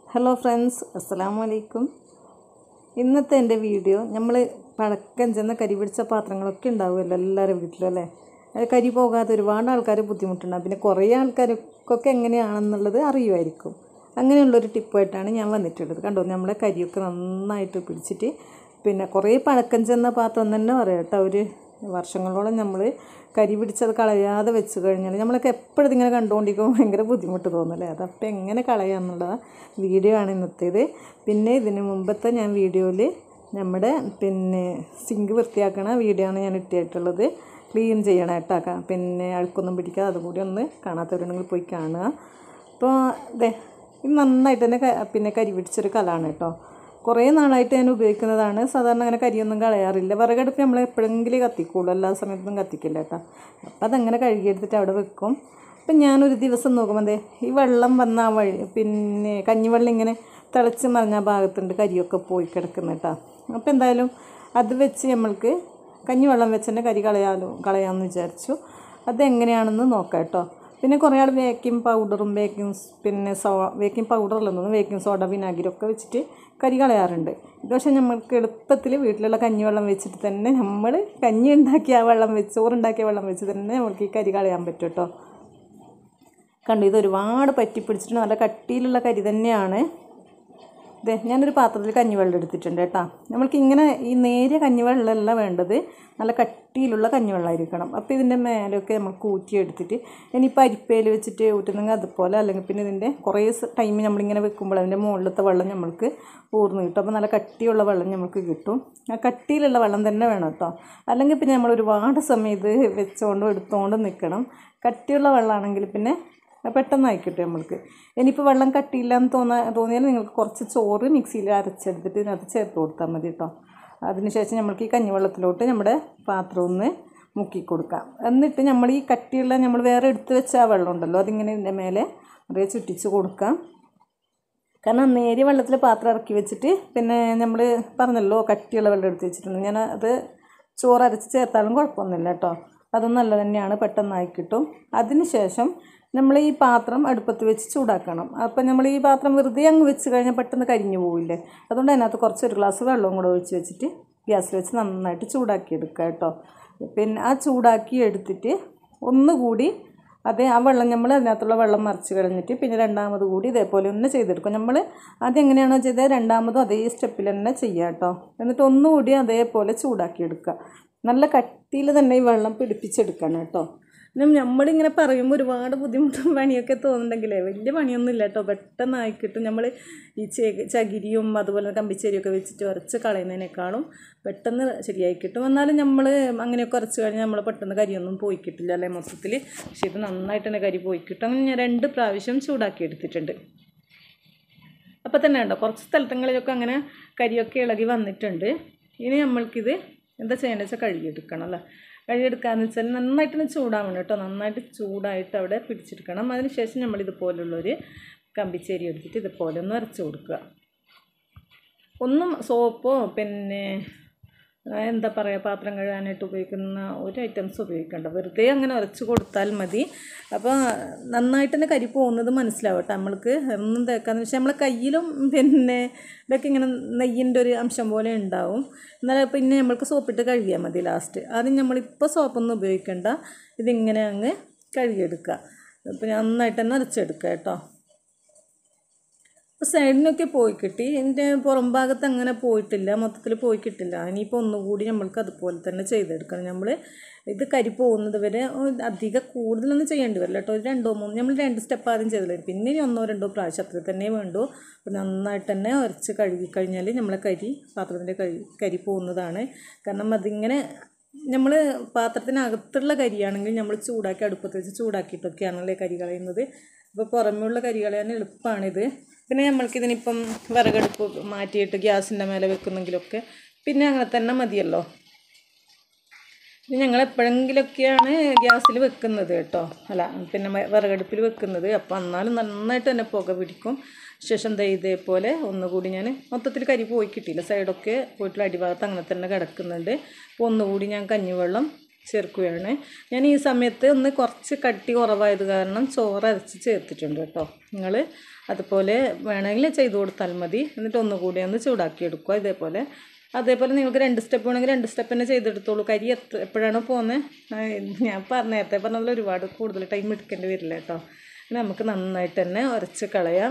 hello friends അസ്സലാമു അലൈക്കും ഇന്നത്തെ എൻ്റെ വീഡിയോ നമ്മൾ പഴക്കം ചെന്ന കരി പിടിച്ച പാത്രങ്ങളൊക്കെ ഉണ്ടാവുമല്ലോ എല്ലാവരും വീട്ടിലും അല്ലേ അത് കരി പോകാതെ ഒരുപാട് ആൾക്കാർ ബുദ്ധിമുട്ടുണ്ടാകും പിന്നെ കുറേ ആൾക്കാർക്കൊക്കെ എങ്ങനെയാണെന്നുള്ളത് അറിയുമായിരിക്കും അങ്ങനെയുള്ളൊരു ടിപ്പായിട്ടാണ് ഞാൻ വന്നിട്ടുള്ളത് കണ്ടോ നമ്മളെ കരിയൊക്കെ നന്നായിട്ട് പിടിച്ചിട്ട് പിന്നെ കുറേ പഴക്കം ചെന്ന പാത്രം തന്നെ പറയാം കേട്ടോ ഒരു വർഷങ്ങളോളം നമ്മൾ കരി പിടിച്ചത് കളയാതെ വെച്ച് കഴിഞ്ഞാൽ നമ്മളൊക്കെ എപ്പോഴും ഇതിങ്ങനെ കണ്ടുകൊണ്ടിരിക്കുമ്പോൾ ഭയങ്കര ബുദ്ധിമുട്ട് തോന്നല്ലേ അതപ്പോൾ എങ്ങനെ കളയാന്നുള്ള വീഡിയോ ആണ് ഇന്നത്തേത് പിന്നെ ഇതിന് മുമ്പത്തെ ഞാൻ വീഡിയോയിൽ നമ്മുടെ പിന്നെ സിങ്ക് വൃത്തിയാക്കണ വീഡിയോ ആണ് ഞാൻ ഇട്ടിട്ടുള്ളത് ക്ലീൻ ചെയ്യണം കേട്ടോ പിന്നെ അഴുക്കൊന്നും പിടിക്കാതെ അതുകൂടി ഒന്ന് കാണാത്തവരുണ്ടെങ്കിൽ പോയി കാണുക അപ്പോൾ അതെ ഇത് നന്നായിട്ട് തന്നെ ക- പിന്നെ കരി പിടിച്ചൊരു കലാണ് കേട്ടോ കുറേ നാളായിട്ട് ഞാൻ ഉപയോഗിക്കുന്നതാണ് സാധാരണ അങ്ങനെ കരിയൊന്നും കളയാറില്ല വിറകടുപ്പ് നമ്മൾ എപ്പോഴെങ്കിലും കത്തിക്കുള്ളൂ എല്ലാ സമയത്തൊന്നും കത്തിക്കില്ല കേട്ടോ അപ്പം അതങ്ങനെ കഴുകിയെടുത്തിട്ട് അവിടെ വെക്കും അപ്പം ഞാനൊരു ദിവസം നോക്കുമ്പോൾ അതെ ഈ വെള്ളം വന്ന ആ വഴി പിന്നെ കഞ്ഞിവെള്ളം ഇങ്ങനെ തിളച്ച് മറിഞ്ഞ ആ ഭാഗത്തുണ്ട് കരിയൊക്കെ പോയി കിടക്കുന്ന കേട്ടോ അപ്പോൾ എന്തായാലും അത് വെച്ച് നമ്മൾക്ക് കഞ്ഞിവെള്ളം വെച്ച് തന്നെ കരി കളയാലോ കളയാമെന്ന് വിചാരിച്ചു അതെങ്ങനെയാണെന്ന് നോക്കാം കേട്ടോ പിന്നെ കുറേ ആൾ ബേക്കിംഗ് പൗഡറും ബേക്കിംഗ് സ് പിന്നെ സോ ബേക്കിംഗ് പൗഡറല്ലെന്ന് തോന്നുന്നു ബേക്കിംഗ് സോഡ വിനാഗിരി ഒക്കെ വെച്ചിട്ട് കരി കളയാറുണ്ട് ഇത് പക്ഷേ നമ്മൾക്ക് എളുപ്പത്തിൽ വീട്ടിലുള്ള കഞ്ഞിവെള്ളം വെച്ചിട്ട് തന്നെ നമ്മൾ കഞ്ഞി ഉണ്ടാക്കിയ ആ വെള്ളം വെച്ച് ചോറുണ്ടാക്കിയ വെള്ളം വെച്ച് തന്നെ നമ്മൾക്ക് ഈ കരി കളയാൻ പറ്റും കേട്ടോ കണ്ടു ഇത് ഒരുപാട് പറ്റി പിടിച്ചിട്ട് നല്ല കട്ടിയിലുള്ള കരി തന്നെയാണ് ഇതെ ഞാനൊരു പാത്രത്തിൽ കഞ്ഞിവെള്ളം എടുത്തിട്ടുണ്ട് കേട്ടോ നമ്മൾക്ക് ഇങ്ങനെ ഈ നേരിയ കഞ്ഞിവെള്ളമല്ല വേണ്ടത് നല്ല കട്ടിയിലുള്ള കഞ്ഞിവെള്ളമായിരിക്കണം അപ്പോൾ ഇതിൻ്റെ മേലൊക്കെ നമ്മൾ കൂറ്റി എടുത്തിട്ട് ഇനിയിപ്പോൾ അരിപ്പയിൽ വെച്ചിട്ട് ഊറ്റുന്നെങ്കിൽ അതുപോലെ അല്ലെങ്കിൽ പിന്നെ ഇതിൻ്റെ കുറേ ടൈം നമ്മളിങ്ങനെ വെക്കുമ്പോൾ അതിൻ്റെ മുകളിലത്തെ വെള്ളം നമ്മൾക്ക് ഊർന്ന് കിട്ടും അപ്പോൾ നല്ല കട്ടിയുള്ള വെള്ളം നമുക്ക് കിട്ടും ആ കട്ടിയിലുള്ള വെള്ളം തന്നെ വേണം കേട്ടോ അല്ലെങ്കിൽ പിന്നെ നമ്മൾ ഒരുപാട് സമയം ഇത് വെച്ചുകൊണ്ടും എടുത്തുകൊണ്ടും നിൽക്കണം കട്ടിയുള്ള വെള്ളമാണെങ്കിൽ പിന്നെ പെട്ടെന്നായി കിട്ടും നമ്മൾക്ക് ഇനിയിപ്പോൾ വെള്ളം കട്ടിയില്ല എന്ന് തോന്നാ തോന്നിയാൽ നിങ്ങൾക്ക് കുറച്ച് ചോറ് മിക്സിയിൽ അരച്ചെടുത്തിട്ട് ഇതിനകത്ത് ചേർത്ത് കൊടുത്താൽ മതി കേട്ടോ അതിനുശേഷം നമ്മൾക്ക് ഈ കഞ്ഞിവെള്ളത്തിലോട്ട് നമ്മുടെ പാത്രം ഒന്ന് മുക്കി കൊടുക്കാം എന്നിട്ട് നമ്മൾ ഈ കട്ടിയുള്ള നമ്മൾ വേറെ എടുത്ത് വെച്ച ആ വെള്ളം ഉണ്ടല്ലോ അതിങ്ങനെ ഇതിൻ്റെ മേലെ നിറയെ ചുറ്റിച്ച് കൊടുക്കാം കാരണം നേരിയ വെള്ളത്തിൽ പാത്രം ഇറക്കി വെച്ചിട്ട് പിന്നെ നമ്മൾ പറഞ്ഞല്ലോ കട്ടിയുള്ള വെള്ളം എടുത്ത് വെച്ചിട്ടുണ്ട് ഞാൻ അത് ചോറ് അരച്ച് ചേർത്താലും കുഴപ്പമൊന്നുമില്ല കേട്ടോ അതും നല്ല തന്നെയാണ് പെട്ടെന്നായി കിട്ടും അതിന് ശേഷം നമ്മൾ ഈ പാത്രം അടുപ്പത്ത് വെച്ച് ചൂടാക്കണം അപ്പം നമ്മൾ ഈ പാത്രം വെറുതെ അങ്ങ് വെച്ച് കഴിഞ്ഞാൽ പെട്ടെന്ന് കരിഞ്ഞു പോവില്ലേ അതുകൊണ്ട് അതിനകത്ത് കുറച്ച് ഒരു ഗ്ലാസ് വെള്ളവും കൂടെ ഒഴിച്ച് വെച്ചിട്ട് ഗ്യാസിൽ വെച്ച് നന്നായിട്ട് ചൂടാക്കി എടുക്കുക കേട്ടോ പിന്നെ ആ ചൂടാക്കി എടുത്തിട്ട് ഒന്നുകൂടി അതേ ആ വെള്ളം നമ്മൾ അതിനകത്തുള്ള വെള്ളം മറിച്ച് കളഞ്ഞിട്ട് പിന്നെ രണ്ടാമത് കൂടി ഇതേപോലെ ഒന്ന് ചെയ്തെടുക്കും നമ്മൾ ആദ്യം എങ്ങനെയാണോ ചെയ്തത് രണ്ടാമതും അതേ സ്റ്റെപ്പിൽ തന്നെ ചെയ്യുക കേട്ടോ എന്നിട്ട് ഒന്നുകൂടി അതേപോലെ ചൂടാക്കി എടുക്കുക നല്ല കട്ടിയിൽ തന്നെ ഈ വെള്ളം പിടിപ്പിച്ചെടുക്കണം കേട്ടോ പിന്നെ നമ്മളിങ്ങനെ പറയുമ്പോൾ ഒരുപാട് ബുദ്ധിമുട്ടും പണിയൊക്കെ തോന്നുന്നുണ്ടെങ്കിലേ വലിയ പണിയൊന്നും ഇല്ല കേട്ടോ പെട്ടെന്നായി കിട്ടും നമ്മൾ ഈ ചെ ചകിരിയും അതുപോലെ കമ്പിച്ചേരിയൊക്കെ വെച്ചിട്ട് ഉരച്ച് കളയുന്നതിനേക്കാളും പെട്ടെന്ന് ശരിയായി കിട്ടും എന്നാലും നമ്മൾ അങ്ങനെയൊക്കെ ഉരച്ച് കഴിഞ്ഞാൽ നമ്മൾ പെട്ടെന്ന് കരിയൊന്നും പോയി കിട്ടില്ല അല്ലേ മൊത്തത്തിൽ പക്ഷേ ഇത് നന്നായിട്ട് തന്നെ കരി പോയി കിട്ടും അങ്ങനെ ഞാൻ രണ്ട് പ്രാവശ്യം ചൂടാക്കി എടുത്തിട്ടുണ്ട് അപ്പോൾ തന്നെ ഉണ്ടോ കുറച്ച് സ്ഥലത്തങ്ങളിലൊക്കെ അങ്ങനെ കരിയൊക്കെ ഇളകി വന്നിട്ടുണ്ട് ഇനി നമ്മൾക്കിത് എന്താ ചെയ്യേണ്ടത് വെച്ചാൽ കഴുകിയെടുക്കണം അല്ലേ കഴുകിയെടുക്കാന്ന് വെച്ചാൽ നന്നായിട്ട് തന്നെ ചൂടാവണം കേട്ടോ നന്നായിട്ട് ചൂടായിട്ട് അവിടെ പിടിച്ചെടുക്കണം അതിന് ശേഷം നമ്മൾ ഇതുപോലുള്ളൊരു കമ്പിച്ചേരി എടുത്തിട്ട് ഇതുപോലെ ഒന്ന് അരച്ച് കൊടുക്കുക ഒന്നും സോപ്പോ പിന്നെ ആ, എന്താ പറയുക പാത്രം കഴുകാനായിട്ട് ഉപയോഗിക്കുന്ന ഒരു ഐറ്റംസ് ഉപയോഗിക്കേണ്ട വെറുതെ അങ്ങനെ ഉരച്ച് കൊടുത്താൽ മതി അപ്പോൾ നന്നായിട്ട് തന്നെ കരി പോകുന്നത് മനസ്സിലാവട്ടെ നമ്മൾക്ക് ഒന്നും തേക്കാന്ന് വെച്ചാൽ നമ്മളെ കയ്യിലും പിന്നെ ഇതൊക്കെ ഇങ്ങനെ നെയ്യിൻ്റെ ഒരു അംശം പോലെ ഉണ്ടാവും എന്നാൽ പിന്നെ നമ്മൾക്ക് സോപ്പിട്ട് കഴുകിയാൽ മതി ലാസ്റ്റ് ആദ്യം നമ്മളിപ്പോൾ സോപ്പൊന്നും ഉപയോഗിക്കേണ്ട ഇതിങ്ങനെ അങ്ങ് കഴുകിയെടുക്കുക അപ്പോൾ നന്നായിട്ട് തന്നെ അരച്ചെടുക്കുക കേട്ടോ അപ്പോൾ സൈഡിനൊക്കെ പോയി കിട്ടി എൻ്റെ പുറം ഭാഗത്ത് അങ്ങനെ പോയിട്ടില്ല മൊത്തത്തിൽ പോയി കിട്ടില്ല ഇനിയിപ്പോൾ ഒന്നുകൂടി നമ്മൾക്ക് അതുപോലെ തന്നെ ചെയ്തെടുക്കണം നമ്മൾ ഇത് കരി പോകുന്നത് വരെ ഒരു അധികം കൂടുതലൊന്നും ചെയ്യേണ്ടി വരില്ല കേട്ടോ ഒരു രണ്ടോ മൂന്നോ നമ്മൾ രണ്ട് സ്റ്റെപ്പ് ആദ്യം ചെയ്തില്ല പിന്നെ ഇനി ഒന്നോ രണ്ടോ പ്രാവശ്യം അത്ര തന്നെ വേണ്ടു അപ്പോൾ നന്നായിട്ട് തന്നെ ഉരച്ച് കഴുകി കഴിഞ്ഞാൽ നമ്മളെ കരി പാത്രത്തിൻ്റെ കരി കരി പോകുന്നതാണ് കാരണം അതിങ്ങനെ നമ്മൾ പാത്രത്തിനകത്തുള്ള കരിയാണെങ്കിൽ നമ്മൾ ചൂടാക്കി അടുപ്പത്ത് വെച്ച് ചൂടാക്കിയിട്ടൊക്കെയാണല്ലേ കരി കളയുന്നത് അപ്പോൾ പുറമേയുള്ള കരി കളയാൻ എളുപ്പമാണിത് പിന്നെ നമ്മൾക്കിതിനിപ്പം വിറകടുപ്പ് മാറ്റിയിട്ട് ഗ്യാസിൻ്റെ മേലെ വെക്കുന്നെങ്കിലൊക്കെ പിന്നെ അങ്ങനെ തന്നെ മതിയല്ലോ ഇത് ഞങ്ങൾ എപ്പോഴെങ്കിലൊക്കെയാണ് ഗ്യാസിൽ വെക്കുന്നത് കേട്ടോ അല്ല പിന്നെ വ- വിറകടുപ്പിൽ വെക്കുന്നത് അപ്പോൾ എന്നാലും നന്നായിട്ട് തന്നെ പുക പിടിക്കും ശേഷം ദേ ഇതേപോലെ ഒന്നുകൂടി ഞാൻ മൊത്തത്തിൽ കരി പോയി കിട്ടിയില്ല സൈഡൊക്കെ പോയിട്ടുള്ള അടിഭാഗത്ത് അങ്ങനെ തന്നെ കിടക്കുന്നുണ്ട് അപ്പോൾ ഒന്നുകൂടി ഞാൻ കഞ്ഞിവെള്ളം ചേർക്കുകയാണ് ഞാൻ ഈ സമയത്ത് ഒന്ന് കുറച്ച് കട്ടി കുറവായത് കാരണം ചോറ് അരച്ച് ചേർത്തിട്ടുണ്ട് കേട്ടോ നിങ്ങൾ അതുപോലെ വേണമെങ്കിൽ ചെയ്ത് കൊടുത്താൽ മതി എന്നിട്ട് ഒന്നുകൂടി ഒന്ന് ചൂടാക്കി എടുക്കുക ഇതേപോലെ അതേപോലെ നിങ്ങൾക്ക് രണ്ട് സ്റ്റെപ്പ് വേണമെങ്കിൽ രണ്ട് സ്റ്റെപ്പ് തന്നെ ചെയ്തെടുത്തോളൂ കരി എത്ര എപ്പോഴാണോ പോകുന്നത് ഞാൻ പറഞ്ഞ നേരത്തെ പറഞ്ഞതിൽ ഒരുപാട് കൂടുതൽ ടൈം എടുക്കേണ്ടി വരില്ല കേട്ടോ ഇനി നമുക്ക് നന്നായിട്ട് തന്നെ ഉരച്ച് കളയാം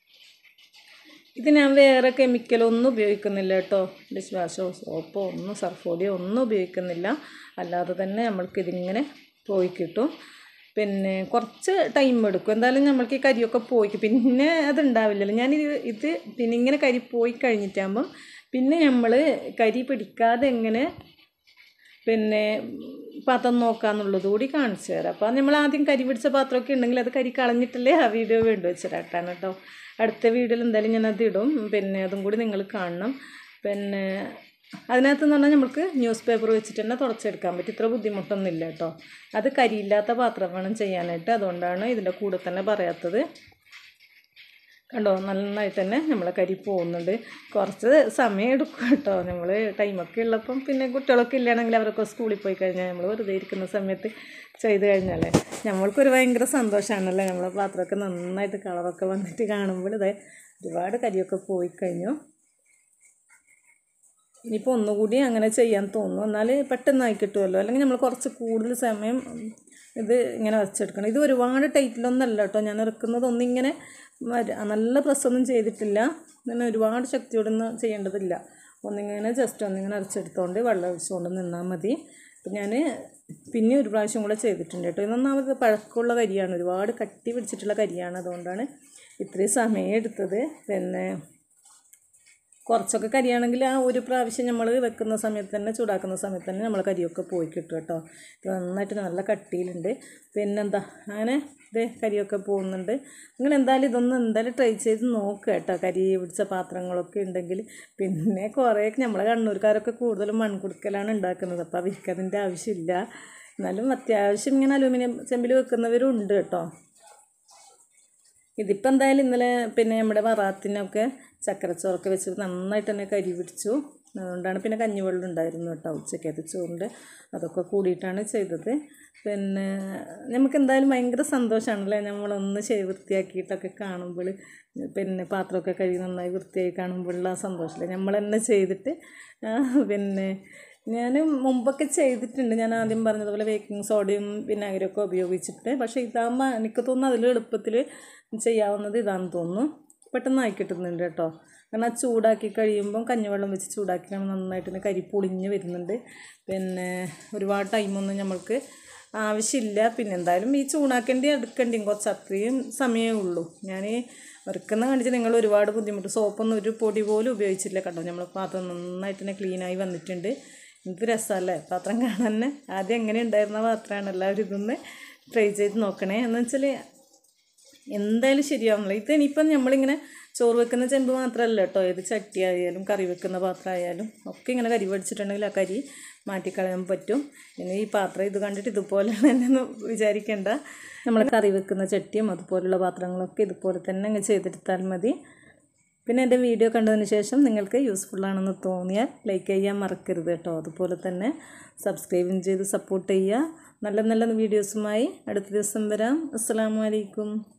ഇത് ഞാൻ വേറെ കെമിക്കലൊന്നും ഉപയോഗിക്കുന്നില്ല കേട്ടോ ഡിഷ് വാഷോ സോപ്പോ ഒന്നും സർഫോഡിയോ ഒന്നും ഉപയോഗിക്കുന്നില്ല അല്ലാതെ തന്നെ നമ്മൾക്ക് ഇതിങ്ങനെ പോയി കിട്ടും പിന്നെ കുറച്ച് ടൈം എടുക്കും എന്തായാലും നമ്മൾക്ക് ഈ കരിയൊക്കെ പോയി പിന്നെ അതുണ്ടാവില്ലല്ലോ ഞാൻ ഇത് ഇത് പിന്നെ ഇങ്ങനെ കരി പോയി കഴിഞ്ഞിട്ടാകുമ്പം പിന്നെ നമ്മൾ കരി പിടിക്കാതെ എങ്ങനെ പിന്നെ പാത്രം നോക്കാന്നുള്ളത് കൂടി കാണിച്ചു തരാം അപ്പോൾ നമ്മൾ ആദ്യം കരി പിടിച്ച പാത്രമൊക്കെ ഉണ്ടെങ്കിൽ അത് കരി കളഞ്ഞിട്ടല്ലേ ആ വീഡിയോ വേണ്ടി വെച്ചിട്ടാണ് കേട്ടോ അടുത്ത വീഡിയോയിൽ എന്തായാലും ഞാൻ അത് ഇടും പിന്നെ അതും കൂടി നിങ്ങൾ കാണണം പിന്നെ അതിനകത്ത് എന്ന് പറഞ്ഞാൽ നമുക്ക് ന്യൂസ് പേപ്പർ വെച്ചിട്ട് തന്നെ തുടച്ചെടുക്കാൻ പറ്റും ഇത്ര ബുദ്ധിമുട്ടൊന്നും ഇല്ല കേട്ടോ അത് കരിയില്ലാത്ത പാത്രം വേണം ചെയ്യാനായിട്ട് അതുകൊണ്ടാണ് ഇതിൻ്റെ കൂടെ തന്നെ പറയാത്തത് കണ്ടോ നന്നായിട്ട് തന്നെ നമ്മളെ കരി പോകുന്നുണ്ട് കുറച്ച് സമയം എടുക്കും കേട്ടോ നമ്മൾ ടൈമൊക്കെ ഉള്ളപ്പം പിന്നെ കുട്ടികളൊക്കെ ഇല്ലാണെങ്കിൽ അവരൊക്കെ സ്കൂളിൽ പോയി കഴിഞ്ഞാൽ നമ്മൾ വെറുതെ ഇരിക്കുന്ന സമയത്ത് ചെയ്ത് കഴിഞ്ഞാലേ നമ്മൾക്കൊരു ഭയങ്കര സന്തോഷമാണല്ലേ നമ്മളെ പാത്രമൊക്കെ നന്നായിട്ട് കളറൊക്കെ വന്നിട്ട് കാണുമ്പോൾ ഇതേ ഒരുപാട് കരിയൊക്കെ പോയി കഴിഞ്ഞു ഇനിയിപ്പോൾ ഒന്നുകൂടി അങ്ങനെ ചെയ്യാൻ തോന്നുന്നു എന്നാൽ പെട്ടെന്നായി കിട്ടുമല്ലോ അല്ലെങ്കിൽ നമ്മൾ കുറച്ച് കൂടുതൽ സമയം ഇത് ഇങ്ങനെ വരച്ചെടുക്കണം ഇത് ഒരുപാട് ടൈറ്റിലൊന്നല്ല കേട്ടോ ഞാൻ ഇറക്കുന്നത് ഒന്നിങ്ങനെ വര- നല്ല പ്രസ്സൊന്നും ചെയ്തിട്ടില്ല ഇങ്ങനെ ഒരുപാട് ശക്തിയോടൊന്നും ചെയ്യേണ്ടതില്ല ഒന്നിങ്ങനെ ജസ്റ്റ് ഒന്നിങ്ങനെ അരച്ചെടുത്തോണ്ട് വെള്ളം ഒഴിച്ചുകൊണ്ട് നിന്നാൽ മതി അപ്പം ഞാൻ പിന്നെ ഒരു പ്രാവശ്യം കൂടെ ചെയ്തിട്ടുണ്ട് കേട്ടോ ഇതൊന്നാമത് പഴക്കമുള്ള കരിയാണ് ഒരുപാട് കട്ടി പിടിച്ചിട്ടുള്ള കരിയാണ് അതുകൊണ്ടാണ് ഇത്രയും സമയം എടുത്തത് പിന്നെ കുറച്ചൊക്കെ കരിയാണെങ്കിൽ ആ ഒരു പ്രാവശ്യം നമ്മൾ വെക്കുന്ന സമയത്ത് തന്നെ ചൂടാക്കുന്ന സമയത്ത് തന്നെ നമ്മൾ കരിയൊക്കെ പോയി കിട്ടും കേട്ടോ ഇത് നന്നായിട്ട് നല്ല കട്ടിയിലുണ്ട് പിന്നെന്താ അങ്ങനെ ഇത് കരിയൊക്കെ പോകുന്നുണ്ട് നിങ്ങൾ എന്തായാലും ഇതൊന്നും എന്തായാലും ട്രൈ ചെയ്ത് നോക്കുക കേട്ടോ കരി പിടിച്ച പാത്രങ്ങളൊക്കെ ഉണ്ടെങ്കിൽ പിന്നെ കുറേ നമ്മളെ കണ്ണൂർക്കാരൊക്കെ കൂടുതലും മൺകുടുക്കലാണ് ഉണ്ടാക്കുന്നത് അപ്പോൾ അവർക്ക് അതിൻ്റെ ആവശ്യമില്ല എന്നാലും അത്യാവശ്യം ഇങ്ങനെ അലൂമിനിയം ചെമ്പിൽ വെക്കുന്നവരും ഉണ്ട് കേട്ടോ ഇതിപ്പോൾ എന്തായാലും ഇന്നലെ പിന്നെ നമ്മുടെ വറാത്തിനൊക്കെ ചക്കരച്ചോറൊക്കെ വെച്ചിട്ട് നന്നായിട്ട് തന്നെ കരി പിടിച്ചു അതുകൊണ്ടാണ് പിന്നെ കഞ്ഞിവെള്ളം ഉണ്ടായിരുന്നു കേട്ടോ ഉച്ചക്കത്തെ ചോറിൻ്റെ അതൊക്കെ കൂടിയിട്ടാണ് ചെയ്തത് പിന്നെ നമുക്ക് എന്തായാലും ഭയങ്കര സന്തോഷമാണല്ലേ നമ്മളൊന്ന് ചെയ്ത് വൃത്തിയാക്കിയിട്ടൊക്കെ കാണുമ്പോൾ പിന്നെ പാത്രമൊക്കെ കഴുകി നന്നായി വൃത്തിയായി കാണുമ്പോഴുള്ള ആ സന്തോഷമില്ലേ നമ്മൾ തന്നെ ചെയ്തിട്ട് ആ, പിന്നെ ഞാൻ മുമ്പൊക്കെ ചെയ്തിട്ടുണ്ട് ഞാൻ ആദ്യം പറഞ്ഞതുപോലെ ബേക്കിംഗ് സോഡയും വിനാഗിരിയൊക്കെ ഉപയോഗിച്ചിട്ട് പക്ഷേ ഇതാകുമ്പോൾ എനിക്ക് തോന്നുന്നു അതിൽ എളുപ്പത്തിൽ ചെയ്യാവുന്നത് ഇതാണെന്ന് തോന്നുന്നു പെട്ടെന്ന് ആയി കിട്ടുന്നുണ്ട് കേട്ടോ കാരണം അത് ചൂടാക്കി കഴിയുമ്പം കഞ്ഞിവെള്ളം വെച്ച് ചൂടാക്കി കഴിയുമ്പോൾ നന്നായിട്ട് തന്നെ കരി പൊളിഞ്ഞ് വരുന്നുണ്ട് പിന്നെ ഒരുപാട് ടൈമൊന്നും നമ്മൾക്ക് ആവശ്യമില്ല പിന്നെ എന്തായാലും ഈ ചൂടാക്കേണ്ടി എടുക്കേണ്ടിയും കുറച്ച് അത്രയും സമയമേ ഉള്ളൂ ഞാൻ വറുക്കുന്ന കാണിച്ച് നിങ്ങൾ ഒരുപാട് ബുദ്ധിമുട്ട് സോപ്പൊന്നും ഒരു പൊടി പോലും ഉപയോഗിച്ചില്ല കേട്ടോ നമ്മൾ പാത്രം നന്നായിട്ട് തന്നെ ക്ലീനായി വന്നിട്ടുണ്ട് എന്ത് രസമല്ലേ പാത്രം കാണാൻ തന്നെ ആദ്യം എങ്ങനെ ഉണ്ടായിരുന്ന പാത്രമാണ് എല്ലാവരും ഇതൊന്ന് ട്രൈ ചെയ്ത് നോക്കണേ എന്ന് വെച്ചാൽ എന്തായാലും ശരിയാവുന്നില്ല ഇത് ഇനിയിപ്പം നമ്മളിങ്ങനെ ചോറ് വെക്കുന്ന ചെമ്പ് മാത്രമല്ല കേട്ടോ ഏത് ചട്ടി ആയാലും കറി വെക്കുന്ന പാത്രം ആയാലും ഒക്കെ ഇങ്ങനെ കരി പഠിച്ചിട്ടുണ്ടെങ്കിൽ ആ കരി മാറ്റിക്കളയാൻ പറ്റും ഇനി ഈ പാത്രം ഇത് കണ്ടിട്ട് ഇതുപോലെ തന്നെ വിചാരിക്കേണ്ട നമ്മൾ കറി വെക്കുന്ന ചട്ടിയും അതുപോലുള്ള പാത്രങ്ങളൊക്കെ ഇതുപോലെ തന്നെ അങ്ങ് ചെയ്തെടുത്താൽ മതി പിന്നെ എൻ്റെ വീഡിയോ കണ്ടതിന് ശേഷം നിങ്ങൾക്ക് യൂസ്ഫുൾ ആണെന്ന് തോന്നിയാൽ ലൈക്ക് ചെയ്യാൻ മറക്കരുത് കേട്ടോ അതുപോലെ തന്നെ സബ്സ്ക്രൈബും ചെയ്ത് സപ്പോർട്ട് ചെയ്യുക നല്ല നല്ല വീഡിയോസുമായി അടുത്ത ദിവസം വരാം അസ്സാം വലൈക്കും